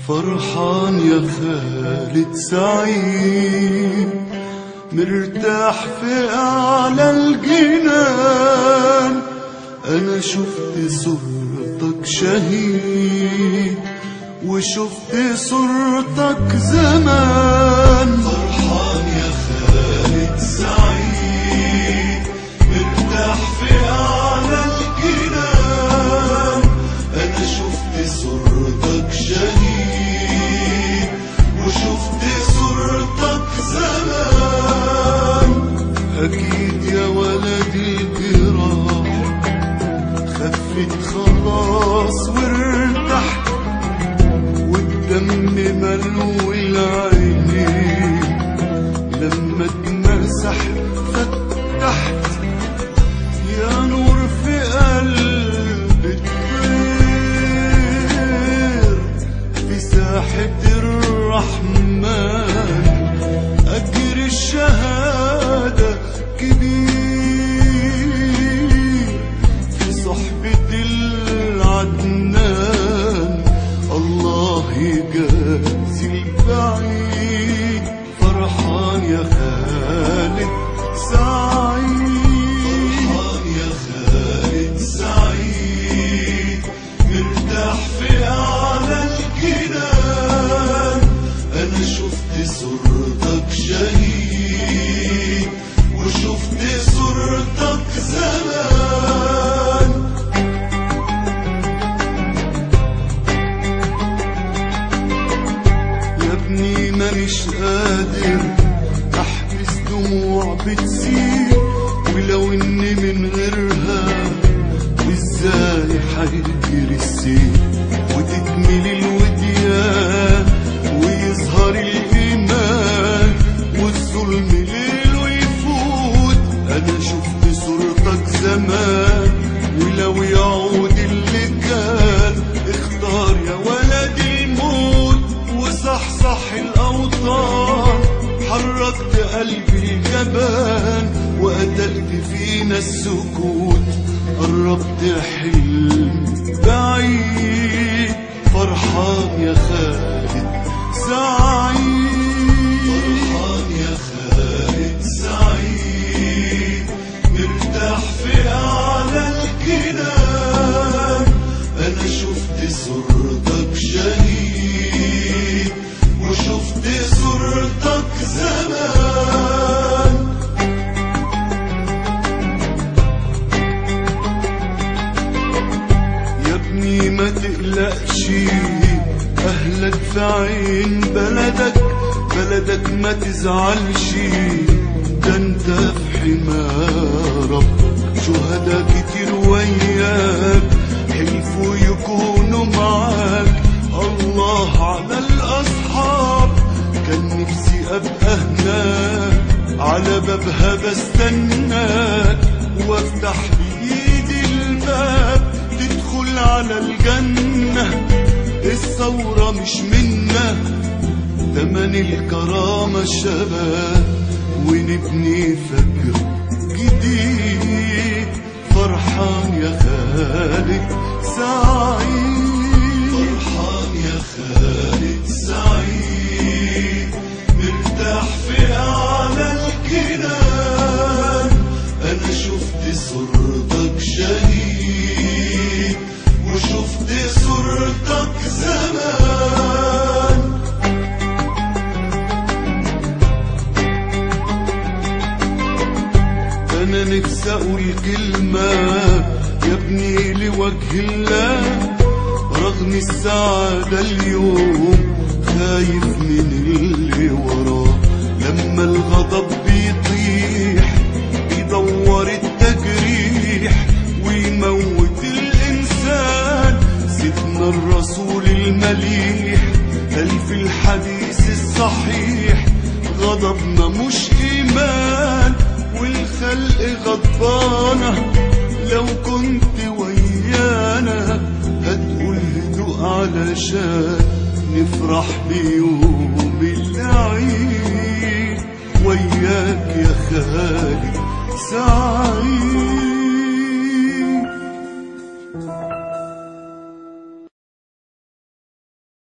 فرحان يا خالد سعيد مرتاح في أعلى الجنان أنا شفت صورتك شهيد وشفت صورتك زمان فرحان يا خالد سعيد مرتاح في أعلى الجنان أنا شفت صورتك شهيد وشفت صورتك زمان أكيد يا ولدي الجراح خفت خلاص وارتحت والدم ملو العينين لما اتمسح فتحت يا نور في قلب الطير في ساحة الرحمن أجر الشهادة كبير في صحبة العدنان الله يجازي البعيد فرحان يا خالد سعيد فرحان يا خالد سعيد مرتاح في أعلى الجنان أنا شفت صورتك شهيد وشفت صورتك زمان يا ابني مانيش قادر احبس دموع بتسيل ولو اني من غيرها ازاي حيجري السيل وتكمل الوديان ويظهر الايمان والظلم ليله يفوت انا شفت صورتك زمان ولو يعود اللي كان اختار يا ولدي الموت وصحصح الاوطان حركت قلبي الجبان وقتلت فينا السكوت قربت حلم بعيد فرحان يا خالد سعيد فرحان يا خالد سعيد مرتاح في أعلى الجنان أنا شفت صورتك شهيد وشفت صورتك زمان يا ابني ما تقلقش أهلك في عين بلدك بلدك ما تزعلش ده انت في حما ربك شهدا كتير وياك حلفوا يكونوا معاك الله على الأصحاب كان نفسي أبقى هناك على بابها بستناك وافتح بإيدي الباب تدخل على الجنة الثورة مش منا تمن الكرامة الشباب ونبني فجر جديد فرحان يا خالد سعيد فرحان يا خالد سعيد مرتاح في أعلى الجنان أنا شفت صورتك شهيد وشفت صورتك زمان أنا نفسي أقول كلمة يا ابني لوجه الله رغم السعادة اليوم خايف من اللي وراه لما الغضب بيطيح بيدور التجريح ويموت الإنسان سيدنا الرسول المليح قال في الحديث الصحيح غضبنا مش إيمان والخلق غضبانة لو كنت ويانا هتقول هدوء علشان نفرح بيوم العيد وياك يا خالي سعيد